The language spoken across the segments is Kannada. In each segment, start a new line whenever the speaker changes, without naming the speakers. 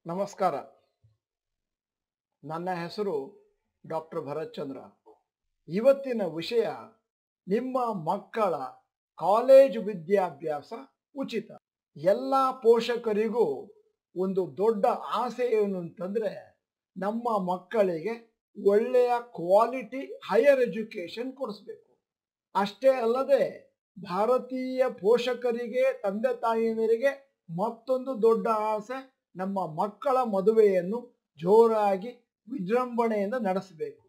ನಮಸ್ಕಾರ ನನ್ನ ಹೆಸರು ಡಾಕ್ಟರ್ ಭರತ್ ಚಂದ್ರ ಇವತ್ತಿನ ವಿಷಯ ನಿಮ್ಮ ಮಕ್ಕಳ ಕಾಲೇಜು ವಿದ್ಯಾಭ್ಯಾಸ ಉಚಿತ ಎಲ್ಲ ಪೋಷಕರಿಗೂ ಒಂದು ದೊಡ್ಡ ಆಸೆ ಏನು ಅಂತಂದ್ರೆ ನಮ್ಮ ಮಕ್ಕಳಿಗೆ ಒಳ್ಳೆಯ ಕ್ವಾಲಿಟಿ ಹೈಯರ್ ಎಜುಕೇಶನ್ ಕೊಡಿಸ್ಬೇಕು ಅಷ್ಟೇ ಅಲ್ಲದೆ ಭಾರತೀಯ ಪೋಷಕರಿಗೆ ತಂದೆ ತಾಯಿಯರಿಗೆ ಮತ್ತೊಂದು ದೊಡ್ಡ ಆಸೆ ನಮ್ಮ ಮಕ್ಕಳ ಮದುವೆಯನ್ನು ಜೋರಾಗಿ ವಿಜೃಂಭಣೆಯಿಂದ ನಡೆಸಬೇಕು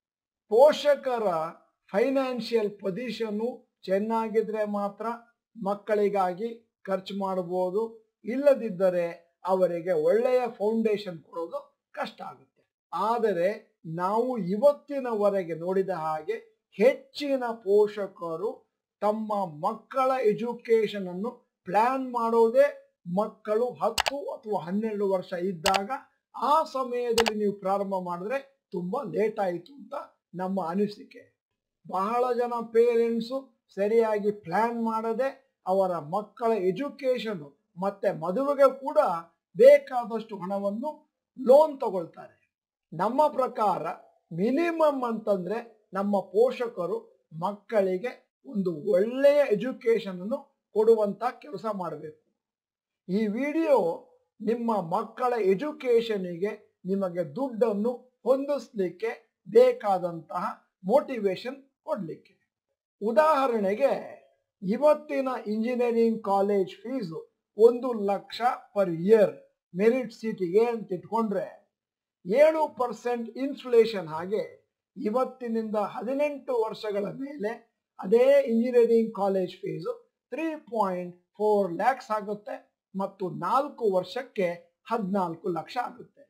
ಪೋಷಕರ ಫೈನಾನ್ಷಿಯಲ್ ಪೊಸಿಷನ್ನು ಚೆನ್ನಾಗಿದ್ರೆ ಮಾತ್ರ ಮಕ್ಕಳಿಗಾಗಿ ಖರ್ಚು ಮಾಡಬಹುದು ಇಲ್ಲದಿದ್ದರೆ ಅವರಿಗೆ ಒಳ್ಳೆಯ ಫೌಂಡೇಶನ್ ಕೊಡೋದು ಕಷ್ಟ ಆಗುತ್ತೆ ಆದರೆ ನಾವು ಇವತ್ತಿನವರೆಗೆ ನೋಡಿದ ಹಾಗೆ ಹೆಚ್ಚಿನ ಪೋಷಕರು ತಮ್ಮ ಮಕ್ಕಳ ಎಜುಕೇಶನ್ ಅನ್ನು ಪ್ಲಾನ್ ಮಾಡೋದೇ ಮಕ್ಕಳು ಹತ್ತು ಅಥವಾ ಹನ್ನೆರಡು ವರ್ಷ ಇದ್ದಾಗ ಆ ಸಮಯದಲ್ಲಿ ನೀವು ಪ್ರಾರಂಭ ಮಾಡಿದ್ರೆ ತುಂಬಾ ಲೇಟ್ ಆಯಿತು ಅಂತ ನಮ್ಮ ಅನಿಸಿಕೆ ಬಹಳ ಜನ ಪೇರೆಂಟ್ಸು ಸರಿಯಾಗಿ ಪ್ಲಾನ್ ಮಾಡದೆ ಅವರ ಮಕ್ಕಳ ಎಜುಕೇಶನ್ ಮತ್ತೆ ಮದುವೆಗೆ ಕೂಡ ಬೇಕಾದಷ್ಟು ಹಣವನ್ನು ಲೋನ್ ತಗೊಳ್ತಾರೆ ನಮ್ಮ ಪ್ರಕಾರ ಮಿನಿಮಮ್ ಅಂತಂದ್ರೆ ನಮ್ಮ ಪೋಷಕರು ಮಕ್ಕಳಿಗೆ ಒಂದು ಒಳ್ಳೆಯ ಎಜುಕೇಶನ್ ಅನ್ನು ಕೊಡುವಂತ ಕೆಲಸ ಮಾಡಬೇಕು ಈ ವಿಡಿಯೋ ನಿಮ್ಮ ಮಕ್ಕಳ ಎಜುಕೇಶನಿಗೆ ನಿಮಗೆ ದುಡ್ಡನ್ನು ಹೊಂದಿಸ್ಲಿಕ್ಕೆ ಬೇಕಾದಂತಹ ಮೋಟಿವೇಶನ್ ಕೊಡ್ಲಿಕ್ಕೆ ಉದಾಹರಣೆಗೆ ಇವತ್ತಿನ ಇಂಜಿನಿಯರಿಂಗ್ ಕಾಲೇಜ್ ಫೀಸು ಒಂದು ಲಕ್ಷ ಪರ್ ಇಯರ್ ಮೆರಿಟ್ ಸೀಟಿಗೆ ಅಂತ ಇಟ್ಕೊಂಡ್ರೆ ಏಳು ಪರ್ಸೆಂಟ್ ಇನ್ಫ್ಲೇಷನ್ ಹಾಗೆ ಇವತ್ತಿನಿಂದ ಹದಿನೆಂಟು ವರ್ಷಗಳ ಮೇಲೆ ಅದೇ engineering college fees three point four lakhs ಆಗುತ್ತೆ ಮತ್ತು ನಾಲ್ಕು ವರ್ಷಕ್ಕೆ ಹದಿನಾಲ್ಕು ಲಕ್ಷ ಆಗುತ್ತೆ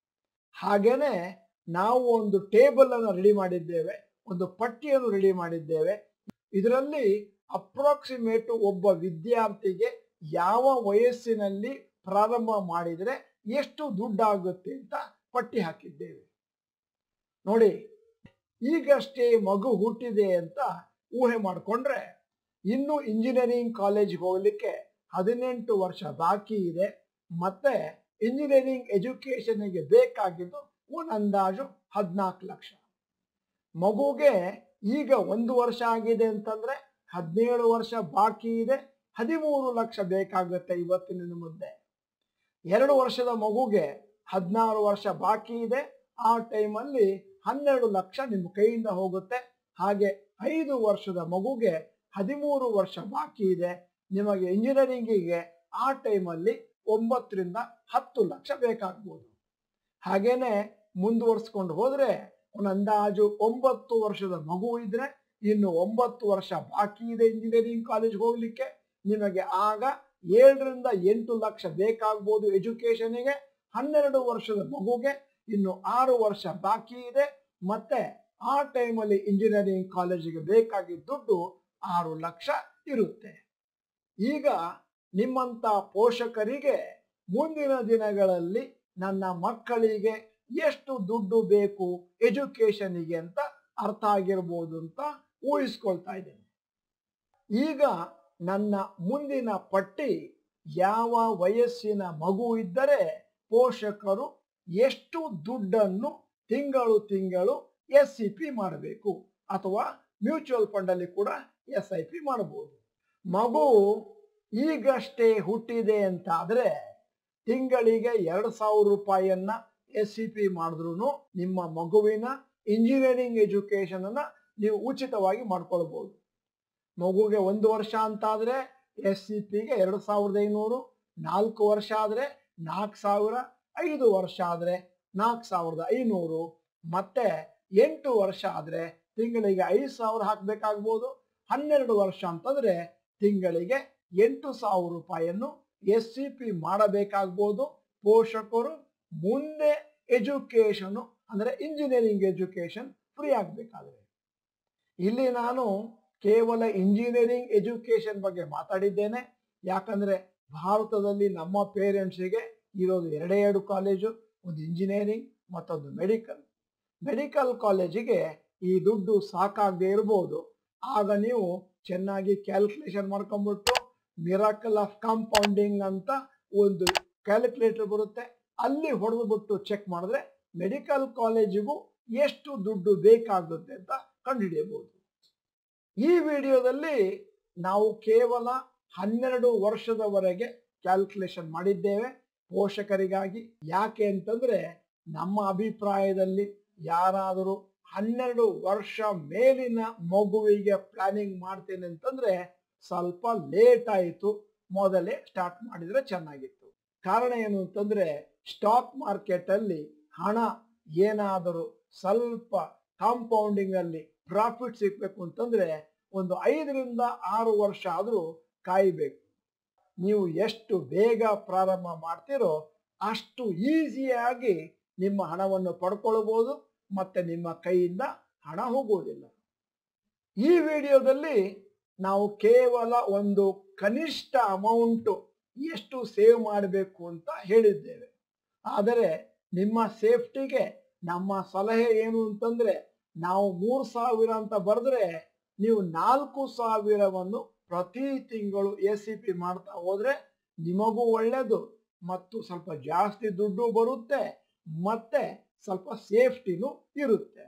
ಹಾಗೇನೆ ನಾವು ಒಂದು ಟೇಬಲ್ ಅನ್ನು ರೆಡಿ ಮಾಡಿದ್ದೇವೆ ಒಂದು ಪಟ್ಟಿಯನ್ನು ರೆಡಿ ಮಾಡಿದ್ದೇವೆ ಇದರಲ್ಲಿ ಅಪ್ರಾಕ್ಸಿಮೇಟ್ ಒಬ್ಬ ವಿದ್ಯಾರ್ಥಿಗೆ ಯಾವ ವಯಸ್ಸಿನಲ್ಲಿ ಪ್ರಾರಂಭ ಮಾಡಿದರೆ ಎಷ್ಟು ದುಡ್ಡಾಗುತ್ತೆ ಅಂತ ಪಟ್ಟಿ ಹಾಕಿದ್ದೇವೆ ನೋಡಿ ಈಗಷ್ಟೇ ಮಗು ಹುಟ್ಟಿದೆ ಅಂತ ಊಹೆ ಮಾಡಿಕೊಂಡ್ರೆ ಇನ್ನು ಇಂಜಿನಿಯರಿಂಗ್ ಕಾಲೇಜ್ಗೆ ಹೋಗ್ಲಿಕ್ಕೆ ಹದಿನೆಂಟು ವರ್ಷ ಬಾಕಿ ಇದೆ ಮತ್ತೆ ಇಂಜಿನಿಯರಿಂಗ್ ಎಜುಕೇಶನ್ಗೆ ಬೇಕಾಗಿದ್ದು ಒಂದು ಅಂದಾಜು ಹದಿನಾಲ್ಕು ಲಕ್ಷ ಮಗುಗೆ ಈಗ ಒಂದು ವರ್ಷ ಆಗಿದೆ ಅಂತಂದ್ರೆ ಹದಿನೇಳು ವರ್ಷ ಬಾಕಿ ಇದೆ ಹದಿಮೂರು ಲಕ್ಷ ಬೇಕಾಗುತ್ತೆ ಇವತ್ತಿನ ಮುಂದೆ ಎರಡು ವರ್ಷದ ಮಗುಗೆ ಹದಿನಾರು ವರ್ಷ ಬಾಕಿ ಇದೆ ಆ ಟೈಮಲ್ಲಿ ಹನ್ನೆರಡು ಲಕ್ಷ ನಿಮ್ಮ ಕೈಯಿಂದ ಹೋಗುತ್ತೆ ಹಾಗೆ ಐದು ವರ್ಷದ ಮಗುಗೆ ಹದಿಮೂರು ವರ್ಷ ಬಾಕಿ ಇದೆ ನಿಮಗೆ ಇಂಜಿನಿಯರಿಂಗಿಗೆ ಆ ಟೈಮಲ್ಲಿ ಒಂಬತ್ತರಿಂದ ಹತ್ತು ಲಕ್ಷ ಬೇಕಾಗ್ಬೋದು ಹಾಗೇನೆ ಮುಂದುವರ್ಸ್ಕೊಂಡು ಹೋದ್ರೆ ಒಂದು ಅಂದಾಜು ಒಂಬತ್ತು ವರ್ಷದ ಮಗು ಇದ್ರೆ ಇನ್ನು ಒಂಬತ್ತು ವರ್ಷ ಬಾಕಿ ಇದೆ ಇಂಜಿನಿಯರಿಂಗ್ ಕಾಲೇಜ್ ಹೋಗ್ಲಿಕ್ಕೆ ನಿಮಗೆ ಆಗ ಏಳರಿಂದ ಎಂಟು ಲಕ್ಷ ಬೇಕಾಗ್ಬೋದು ಎಜುಕೇಶನಿಗೆ ಹನ್ನೆರಡು ವರ್ಷದ ಮಗುಗೆ ಇನ್ನು ಆರು ವರ್ಷ ಬಾಕಿ ಇದೆ ಮತ್ತೆ ಆ ಟೈಮಲ್ಲಿ ಇಂಜಿನಿಯರಿಂಗ್ ಕಾಲೇಜಿಗೆ ಬೇಕಾಗಿದ್ದ ದುಡ್ಡು ಆರು ಲಕ್ಷ ಇರುತ್ತೆ ಈಗ ನಿಮ್ಮಂತ ಪೋಷಕರಿಗೆ ಮುಂದಿನ ದಿನಗಳಲ್ಲಿ ನನ್ನ ಮಕ್ಕಳಿಗೆ ಎಷ್ಟು ದುಡ್ಡು ಬೇಕು ಎಜುಕೇಶನಿಗೆ ಅಂತ ಅರ್ಥ ಆಗಿರ್ಬೋದು ಅಂತ ಊಹಿಸ್ಕೊಳ್ತಾ ಇದ್ದೇನೆ ಈಗ ನನ್ನ ಮುಂದಿನ ಪಟ್ಟಿ ಯಾವ ವಯಸ್ಸಿನ ಮಗು ಇದ್ದರೆ ಪೋಷಕರು ಎಷ್ಟು ದುಡ್ಡನ್ನು ತಿಂಗಳು ತಿಂಗಳು ಎಸ್ ಸಿ ಪಿ ಮಾಡಬೇಕು ಅಥವಾ ಮ್ಯೂಚುವಲ್ ಫಂಡ್ ಅಲ್ಲಿ ಕೂಡ ಎಸ್ ಐ ಪಿ ಮಾಡಬಹುದು ಮಗು ಈಗಷ್ಟೇ ಹುಟ್ಟಿದೆ ಅಂತ ಆದ್ರೆ ತಿಂಗಳಿಗೆ ಎರಡು ಸಾವಿರ ರೂಪಾಯಿಯನ್ನ ಎಸ್ ಸಿ ಪಿ ಮಾಡಿದ್ರು ನಿಮ್ಮ ಮಗುವಿನ ಇಂಜಿನಿಯರಿಂಗ್ ಎಜುಕೇಶನ್ ಅನ್ನ ನೀವು ಉಚಿತವಾಗಿ ಮಾಡ್ಕೊಳ್ಬಹುದು ಮಗುಗೆ ಒಂದು ವರ್ಷ ಅಂತ ಆದ್ರೆ ಎಸ್ ಸಿ ಪಿಗೆ ಎರಡು ಸಾವಿರದ ಐನೂರು ನಾಲ್ಕು ವರ್ಷ ಆದ್ರೆ ನಾಲ್ಕು ಸಾವಿರ ಐದು ವರ್ಷ ಆದ್ರೆ ನಾಲ್ಕು ಸಾವಿರದ ಐನೂರು ಮತ್ತೆ ಎಂಟು ವರ್ಷ ಆದ್ರೆ ತಿಂಗಳಿಗೆ ಐದು ಸಾವಿರ ಹಾಕ್ಬೇಕಾಗ್ಬೋದು ಹನ್ನೆರಡು ವರ್ಷ ಅಂತಂದ್ರೆ ತಿಂಗಳಿಗೆ ಎಂಟು ಸಾವಿರ ರೂಪಾಯಿಯನ್ನು ಎಸ್ ಸಿ ಪಿ ಮಾಡಬೇಕಾಗ್ಬೋದು ಪೋಷಕರು ಮುಂದೆ ಎಜುಕೇಶನ್ ಅಂದ್ರೆ ಇಂಜಿನಿಯರಿಂಗ್ ಎಜುಕೇಶನ್ ಫ್ರೀ ಆಗ್ಬೇಕಾದ್ರೆ ಇಲ್ಲಿ ನಾನು ಕೇವಲ ಇಂಜಿನಿಯರಿಂಗ್ ಎಜುಕೇಶನ್ ಬಗ್ಗೆ ಮಾತಾಡಿದ್ದೇನೆ ಯಾಕಂದ್ರೆ ಭಾರತದಲ್ಲಿ ನಮ್ಮ ಪೇರೆಂಟ್ಸಿಗೆ ಇರೋದು ಎರಡೇ ಎರಡು ಕಾಲೇಜು ಒಂದು ಇಂಜಿನಿಯರಿಂಗ್ ಮತ್ತೊಂದು ಮೆಡಿಕಲ್ ಮೆಡಿಕಲ್ ಕಾಲೇಜಿಗೆ ಈ ದುಡ್ಡು ಸಾಕಾಗದೆ ಇರ್ಬೋದು ಆಗ ನೀವು ಚೆನ್ನಾಗಿ ಕ್ಯಾಲ್ಕುಲೇಷನ್ ಮಾಡ್ಕೊಂಡ್ಬಿಟ್ಟು ಮಿರಾಕಲ್ ಆಫ್ ಕಾಂಪೌಂಡಿಂಗ್ ಅಂತ ಒಂದು ಕ್ಯಾಲ್ಕುಲೇಟರ್ ಬರುತ್ತೆ ಅಲ್ಲಿ ಹೊಡೆದುಬಿಟ್ಟು ಚೆಕ್ ಮಾಡಿದ್ರೆ ಮೆಡಿಕಲ್ ಕಾಲೇಜಿಗೂ ಎಷ್ಟು ದುಡ್ಡು ಬೇಕಾಗುತ್ತೆ ಅಂತ ಕಂಡುಹಿಡಿಯಬಹುದು ಈ ವಿಡಿಯೋದಲ್ಲಿ ನಾವು ಕೇವಲ ಹನ್ನೆರಡು ವರ್ಷದವರೆಗೆ ಕ್ಯಾಲ್ಕುಲೇಷನ್ ಮಾಡಿದ್ದೇವೆ ಪೋಷಕರಿಗಾಗಿ ಯಾಕೆ ಅಂತಂದ್ರೆ ನಮ್ಮ ಅಭಿಪ್ರಾಯದಲ್ಲಿ ಯಾರಾದರೂ ಹನ್ನೆರಡು ವರ್ಷ ಮೇಲಿನ ಮಗುವಿಗೆ ಪ್ಲಾನಿಂಗ್ ಮಾಡ್ತೇನೆ ಅಂತಂದ್ರೆ ಸ್ವಲ್ಪ ಲೇಟ್ ಆಯಿತು ಮೊದಲೇ ಸ್ಟಾರ್ಟ್ ಮಾಡಿದ್ರೆ ಚೆನ್ನಾಗಿತ್ತು ಕಾರಣ ಏನು ಅಂತಂದ್ರೆ ಸ್ಟಾಕ್ ಮಾರ್ಕೆಟ್ ಅಲ್ಲಿ ಹಣ ಏನಾದರೂ ಸ್ವಲ್ಪ ಕಾಂಪೌಂಡಿಂಗ್ ಅಲ್ಲಿ ಪ್ರಾಫಿಟ್ ಸಿಗ್ಬೇಕು ಅಂತಂದ್ರೆ ಒಂದು ಐದರಿಂದ ಆರು ವರ್ಷ ಆದರೂ ಕಾಯಬೇಕು ನೀವು ಎಷ್ಟು ಬೇಗ ಪ್ರಾರಂಭ ಮಾಡ್ತೀರೋ ಅಷ್ಟು ಈಸಿಯಾಗಿ ನಿಮ್ಮ ಹಣವನ್ನು ಪಡ್ಕೊಳ್ಬೋದು ಮತ್ತೆ ನಿಮ್ಮ ಕೈಯಿಂದ ಹಣ ಹೋಗುವುದಿಲ್ಲ ಈ ವಿಡಿಯೋದಲ್ಲಿ ನಾವು ಕೇವಲ ಒಂದು ಕನಿಷ್ಠ ಅಮೌಂಟ್ ಎಷ್ಟು ಸೇವ್ ಮಾಡಬೇಕು ಅಂತ ಹೇಳಿದ್ದೇವೆ ಆದರೆ ನಿಮ್ಮ ಸೇಫ್ಟಿಗೆ ನಮ್ಮ ಸಲಹೆ ಏನು ಅಂತಂದ್ರೆ ನಾವು ಮೂರು ಸಾವಿರ ಅಂತ ಬರೆದ್ರೆ ನೀವು ನಾಲ್ಕು ಸಾವಿರವನ್ನು ಪ್ರತಿ ತಿಂಗಳು ಎಸ್ ಸಿ ಪಿ ಮಾಡ್ತಾ ಹೋದ್ರೆ ನಿಮಗೂ ಒಳ್ಳೆಯದು ಮತ್ತು ಸ್ವಲ್ಪ ಜಾಸ್ತಿ ದುಡ್ಡು ಬರುತ್ತೆ ಮತ್ತೆ ಸ್ವಲ್ಪ ಸೇಫ್ಟಿನೂ ಇರುತ್ತೆ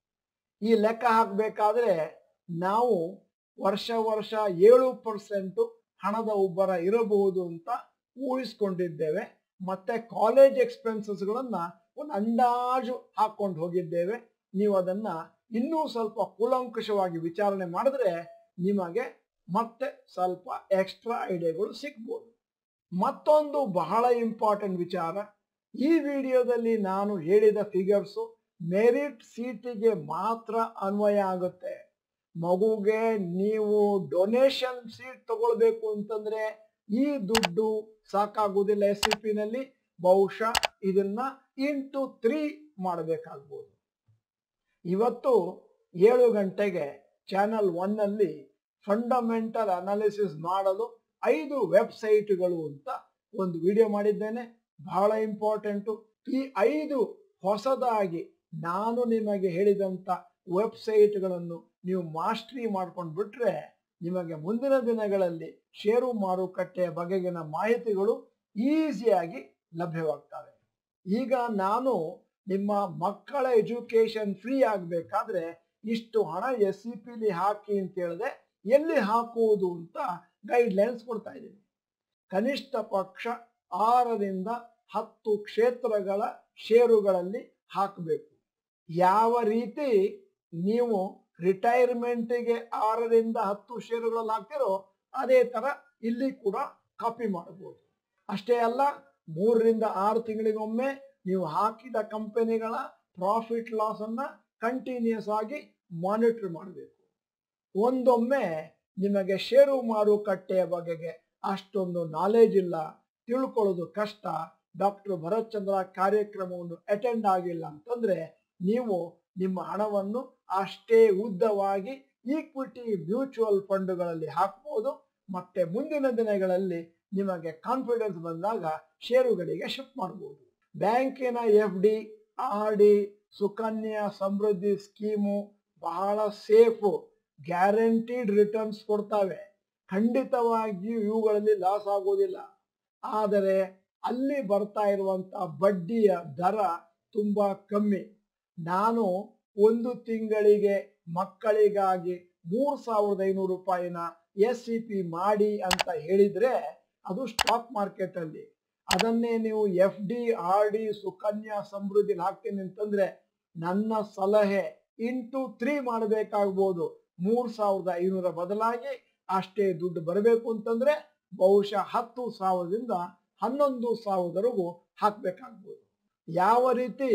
ಈ ಲೆಕ್ಕ ಹಾಕಬೇಕಾದ್ರೆ ನಾವು ವರ್ಷ ವರ್ಷ ಏಳು ಪರ್ಸೆಂಟು ಹಣದ ಉಬ್ಬರ ಇರಬಹುದು ಅಂತ ಊಹಿಸ್ಕೊಂಡಿದ್ದೇವೆ ಮತ್ತೆ ಕಾಲೇಜ್ ಎಕ್ಸ್ಪೆನ್ಸಸ್ಗಳನ್ನ ಒಂದು ಅಂದಾಜು ಹಾಕೊಂಡು ಹೋಗಿದ್ದೇವೆ ನೀವು ಅದನ್ನ ಇನ್ನೂ ಸ್ವಲ್ಪ ಕೂಲಂಕಷವಾಗಿ ವಿಚಾರಣೆ ಮಾಡಿದ್ರೆ ನಿಮಗೆ ಮತ್ತೆ ಸ್ವಲ್ಪ ಎಕ್ಸ್ಟ್ರಾ ಐಡಿಯಾಗಳು ಸಿಗ್ಬೋದು ಮತ್ತೊಂದು ಬಹಳ ಇಂಪಾರ್ಟೆಂಟ್ ವಿಚಾರ ಈ ವಿಡಿಯೋದಲ್ಲಿ ನಾನು ಹೇಳಿದ ಫಿಗರ್ಸು ಮೆರಿಟ್ ಸೀಟಿಗೆ ಮಾತ್ರ ಅನ್ವಯ ಆಗುತ್ತೆ ಮಗುಗೆ ನೀವು ಡೊನೇಷನ್ ಸೀಟ್ ತಗೊಳ್ಬೇಕು ಅಂತಂದ್ರೆ ಈ ದುಡ್ಡು ಸಾಕಾಗುವುದಿಲ್ಲ ಎಸ್ ಸಿ ಪಿನಲ್ಲಿ ಬಹುಶಃ ಇದನ್ನ ಇಂಟು ತ್ರೀ ಮಾಡಬೇಕಾಗ್ಬೋದು ಇವತ್ತು ಏಳು ಗಂಟೆಗೆ ಚಾನಲ್ ಒನ್ನಲ್ಲಿ ಫಂಡಮೆಂಟಲ್ ಅನಾಲಿಸಿಸ್ ಮಾಡಲು ಐದು ವೆಬ್ಸೈಟ್ಗಳು ಅಂತ ಒಂದು ವಿಡಿಯೋ ಮಾಡಿದ್ದೇನೆ ಬಹಳ ಇಂಪಾರ್ಟೆಂಟು ಈ ಐದು ಹೊಸದಾಗಿ ನಾನು ನಿಮಗೆ ಹೇಳಿದಂಥ ವೆಬ್ಸೈಟ್ಗಳನ್ನು ನೀವು ಮಾಸ್ಟ್ರಿ ಮಾಡ್ಕೊಂಡು ಬಿಟ್ರೆ ನಿಮಗೆ ಮುಂದಿನ ದಿನಗಳಲ್ಲಿ ಷೇರು ಮಾರುಕಟ್ಟೆಯ ಬಗೆಗಿನ ಮಾಹಿತಿಗಳು ಈಸಿಯಾಗಿ ಲಭ್ಯವಾಗ್ತವೆ ಈಗ ನಾನು ನಿಮ್ಮ ಮಕ್ಕಳ ಎಜುಕೇಶನ್ ಫ್ರೀ ಆಗಬೇಕಾದ್ರೆ ಇಷ್ಟು ಹಣ ಎಸ್ ಸಿ ಪಿಲಿ ಹಾಕಿ ಅಂತ ಹೇಳಿದೆ ಎಲ್ಲಿ ಹಾಕುವುದು ಅಂತ ಗೈಡ್ಲೈನ್ಸ್ ಕೊಡ್ತಾ ಇದ್ದೀನಿ ಕನಿಷ್ಠ ಪಕ್ಷ ಆರರಿಂದ ಹತ್ತು ಕ್ಷೇತ್ರಗಳ ಷೇರುಗಳಲ್ಲಿ ಹಾಕಬೇಕು ಯಾವ ರೀತಿ ನೀವು ರಿಟೈರ್ಮೆಂಟ್ಗೆ ಆರರಿಂದ ಹತ್ತು ಷೇರುಗಳಲ್ಲಿ ಹಾಕ್ತಿರೋ ಅದೇ ತರ ಇಲ್ಲಿ ಕೂಡ ಕಾಪಿ ಮಾಡಬಹುದು ಅಷ್ಟೇ ಅಲ್ಲ ಮೂರರಿಂದ ಆರು ತಿಂಗಳಿಗೊಮ್ಮೆ ನೀವು ಹಾಕಿದ ಕಂಪನಿಗಳ ಪ್ರಾಫಿಟ್ ಲಾಸ್ ಅನ್ನ ಕಂಟಿನ್ಯೂಸ್ ಆಗಿ ಮಾನಿಟರ್ ಮಾಡಬೇಕು ಒಂದೊಮ್ಮೆ ನಿಮಗೆ ಷೇರು ಮಾರುಕಟ್ಟೆಯ ಬಗೆಗೆ ಅಷ್ಟೊಂದು ನಾಲೆಜ್ ಇಲ್ಲ ತಿಳ್ಕೊಳ್ಳೋದು ಕಷ್ಟ ಡಾಕ್ಟರ್ ಭರತ್ ಚಂದ್ರ ಕಾರ್ಯಕ್ರಮವನ್ನು ಅಟೆಂಡ್ ಆಗಿಲ್ಲ ಅಂತಂದ್ರೆ ನೀವು ನಿಮ್ಮ ಹಣವನ್ನು ಅಷ್ಟೇ ಉದ್ದವಾಗಿ ಈಕ್ವಿಟಿ ಮ್ಯೂಚುವಲ್ ಫಂಡ್ಗಳಲ್ಲಿ ಹಾಕ್ಬೋದು ಮತ್ತೆ ಮುಂದಿನ ದಿನಗಳಲ್ಲಿ ನಿಮಗೆ ಕಾನ್ಫಿಡೆನ್ಸ್ ಬಂದಾಗ ಷೇರುಗಳಿಗೆ ಶಿಫ್ಟ್ ಮಾಡಬಹುದು ಬ್ಯಾಂಕಿನ F D R D Sukanya Samriddhi scheme ಬಹಳ ಸೇಫು ಗ್ಯಾರಂಟಿಡ್ ರಿಟರ್ನ್ಸ್ ಕೊಡ್ತವೆ ಖಂಡಿತವಾಗಿಯೂ ಇವುಗಳಲ್ಲಿ ಲಾಸ್ ಆಗೋದಿಲ್ಲ ಆದರೆ ಅಲ್ಲಿ ಬರ್ತಾ ಇರುವಂತ ಬಡ್ಡಿಯ ದರ ತುಂಬಾ ಕಮ್ಮಿ ನಾನು ಒಂದು ತಿಂಗಳಿಗೆ ಮಕ್ಕಳಿಗಾಗಿ ಮೂರ್ ಸಾವಿರದ ಐನೂರು ರೂಪಾಯಿನ ಎಸ್ ಸಿ ಪಿ ಮಾಡಿ ಅಂತ ಹೇಳಿದ್ರೆ ಅದು ಸ್ಟಾಕ್ ಮಾರ್ಕೆಟ್ ಅಲ್ಲಿ ಅದನ್ನೇ ನೀವು F D R D Sukanya Samriddhi ಹಾಕ್ತೀನಿ ಅಂತಂದ್ರೆ ನನ್ನ ಸಲಹೆ ಇಂಟು ತ್ರೀ ಮಾಡಬೇಕಾಗ್ಬೋದು ಮೂರ್ ಸಾವಿರದ ಐನೂರ ಬದಲಾಗಿ ಅಷ್ಟೇ ದುಡ್ಡು ಬರಬೇಕು ಅಂತಂದ್ರೆ ಬಹುಶಃ ಹತ್ತು ಸಾವಿರದಿಂದ ಹನ್ನೊಂದು ಸಾವಿರದವರೆಗೂ ಹಾಕ್ಬೇಕಾಗ್ಬೋದು ಯಾವ ರೀತಿ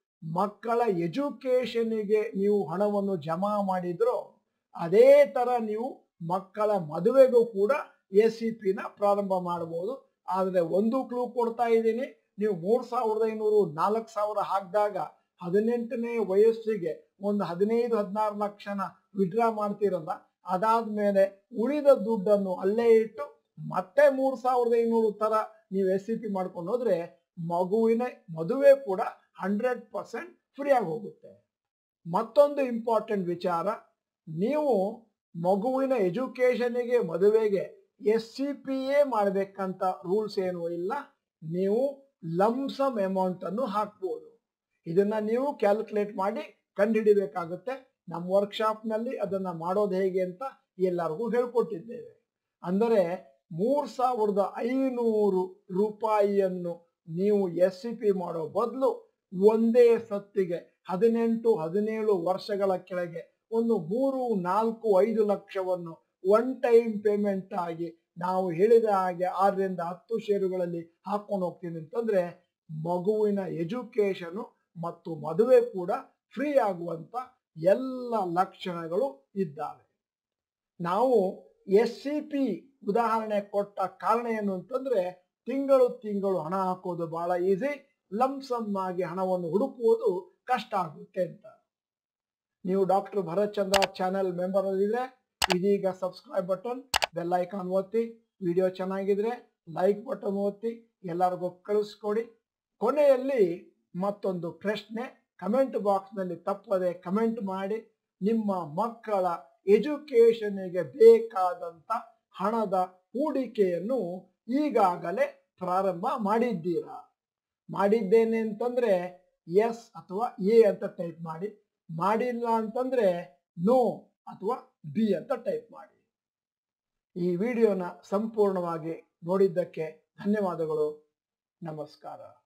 ಮಕ್ಕಳ ಎಜುಕೇಶನ್ಗೆ ನೀವು ಹಣವನ್ನು ಜಮಾ ಮಾಡಿದ್ರೋ ಅದೇ ತರ ನೀವು ಮಕ್ಕಳ ಮದುವೆಗೂ ಕೂಡ ಎಸ್ ಸಿ ಪಿನ ಪ್ರಾರಂಭ ಮಾಡಬಹುದು ಆದರೆ ಒಂದು ಕ್ಲೂ ಕೊಡ್ತಾ ಇದ್ದೀನಿ ನೀವು ಮೂರ್ ಸಾವಿರದ ಐನೂರು ನಾಲ್ಕು ಸಾವಿರ ಹಾಕಿದಾಗ ಹದಿನೆಂಟನೇ ವಯಸ್ಸಿಗೆ ಒಂದು ಹದಿನೈದು ಹದಿನಾರು ಲಕ್ಷನ ವಿಡ್ರಾ ಮಾಡ್ತಿರಲ್ಲ ಅದಾದ್ಮೇಲೆ ಉಳಿದ ದುಡ್ಡನ್ನು ಅಲ್ಲೇ ಇಟ್ಟು ಮತ್ತೆ ಮೂರ್ ಸಾವಿರದ ಐನೂರು ತರ ನೀವು ಎಸ್ ಸಿ ಪಿ ಮಾಡ್ಕೊಂಡು ಹೋದ್ರೆ ಮಗುವಿನ ಮದುವೆ ಕೂಡ ಹಂಡ್ರೆಡ್ ಪರ್ಸೆಂಟ್ ಫ್ರೀ ಆಗಿ ಹೋಗುತ್ತೆ ಮತ್ತೊಂದು ಇಂಪಾರ್ಟೆಂಟ್ ವಿಚಾರ ನೀವು ಮಗುವಿನ ಎಜುಕೇಶನ್ಗೆ ಮದುವೆಗೆ ಎಸ್ ಸಿ ಪಿ ಎ ಮಾಡಬೇಕಂತ ರೂಲ್ಸ್ ಏನೂ ಇಲ್ಲ ನೀವು ಲಂಸಮ್ ಅಮೌಂಟ್ ಅನ್ನು ಹಾಕ್ಬೋದು ಇದನ್ನ ನೀವು ಕ್ಯಾಲ್ಕುಲೇಟ್ ಮಾಡಿ ಕಂಡುಹಿಡಿಬೇಕಾಗುತ್ತೆ ನಮ್ಮ ವರ್ಕ್ಶಾಪ್ ನಲ್ಲಿ ಅದನ್ನ ಮಾಡೋದು ಹೇಗೆ ಅಂತ ಎಲ್ಲರಿಗೂ ಹೇಳ್ಕೊಟ್ಟಿದ್ದೇವೆ ಅಂದರೆ ಮೂರ್ ಸಾವಿರದ ಐನೂರು ರೂಪಾಯಿಯನ್ನು ನೀವು ಎಸ್ ಸಿ ಪಿ ಮಾಡೋ ಬದಲು ಒಂದೇ ಸತ್ತಿಗೆ ಹದಿನೆಂಟು ಹದಿನೇಳು ವರ್ಷಗಳ ಕೆಳಗೆ ಒಂದು ಮೂರು ನಾಲ್ಕು ಐದು ಲಕ್ಷವನ್ನು ಒನ್ ಟೈಮ್ ಪೇಮೆಂಟ್ ಆಗಿ ನಾವು ಹೇಳಿದ ಹಾಗೆ ಆರರಿಂದ ಹತ್ತು ಷೇರುಗಳಲ್ಲಿ ಹಾಕೊಂಡು ಹೋಗ್ತೀನಿ ಅಂತಂದ್ರೆ ಮಗುವಿನ ಎಜುಕೇಶನು ಮತ್ತು ಮದುವೆ ಕೂಡ ಫ್ರೀ ಆಗುವಂತ ಎಲ್ಲ ಲಕ್ಷಣಗಳು ಇದ್ದಾವೆ ನಾವು ಎಸ್ ಸಿ ಪಿ ಉದಾಹರಣೆ ಕೊಟ್ಟ ಕಾರಣ ಏನು ಅಂತಂದ್ರೆ ತಿಂಗಳು ತಿಂಗಳು ಹಣ ಹಾಕೋದು ಬಹಳ ಈಸಿ ಲಂಸಮ್ ಆಗಿ ಹಣವನ್ನು ಹುಡುಕುವುದು ಕಷ್ಟ ಆಗುತ್ತೆ ಅಂತ ನೀವು doctor Bharat Chandra channel member ಆಗಿದ್ರೆ ಇದೀಗ ಸಬ್ಸ್ಕ್ರೈಬ್ ಬಟನ್ ಬೆಲ್ ಐಕಾನ್ ಒತ್ತಿ ವಿಡಿಯೋ ಚೆನ್ನಾಗಿದ್ರೆ ಲೈಕ್ ಬಟನ್ ಒತ್ತಿ ಎಲ್ಲರಿಗೂ ಕಳಿಸ್ಕೊಡಿ ಕೊನೆಯಲ್ಲಿ ಮತ್ತೊಂದು ಪ್ರಶ್ನೆ ಕಮೆಂಟ್ ಬಾಕ್ಸ್ನಲ್ಲಿ ತಪ್ಪದೆ ಕಮೆಂಟ್ ಮಾಡಿ ನಿಮ್ಮ ಮಕ್ಕಳ ಎಜುಕೇಶನ್ಗೆ ಬೇಕಾದಂತ ಹಣದ ಹೂಡಿಕೆಯನ್ನು ಈಗಾಗಲೇ ಪ್ರಾರಂಭ ಮಾಡಿದ್ದೀರಾ ಮಾಡಿದ್ದೇನೆ ಅಂತಂದ್ರೆ ಎಸ್ ಅಥವಾ ಎ ಅಂತ ಟೈಪ್ ಮಾಡಿ ಮಾಡಿಲ್ಲ ಅಂತಂದ್ರೆ ನೋ ಅಥವಾ ಬಿ ಅಂತ ಟೈಪ್ ಮಾಡಿ ಈ ವಿಡಿಯೋನ ಸಂಪೂರ್ಣವಾಗಿ ನೋಡಿದ್ದಕ್ಕೆ ಧನ್ಯವಾದಗಳು ನಮಸ್ಕಾರ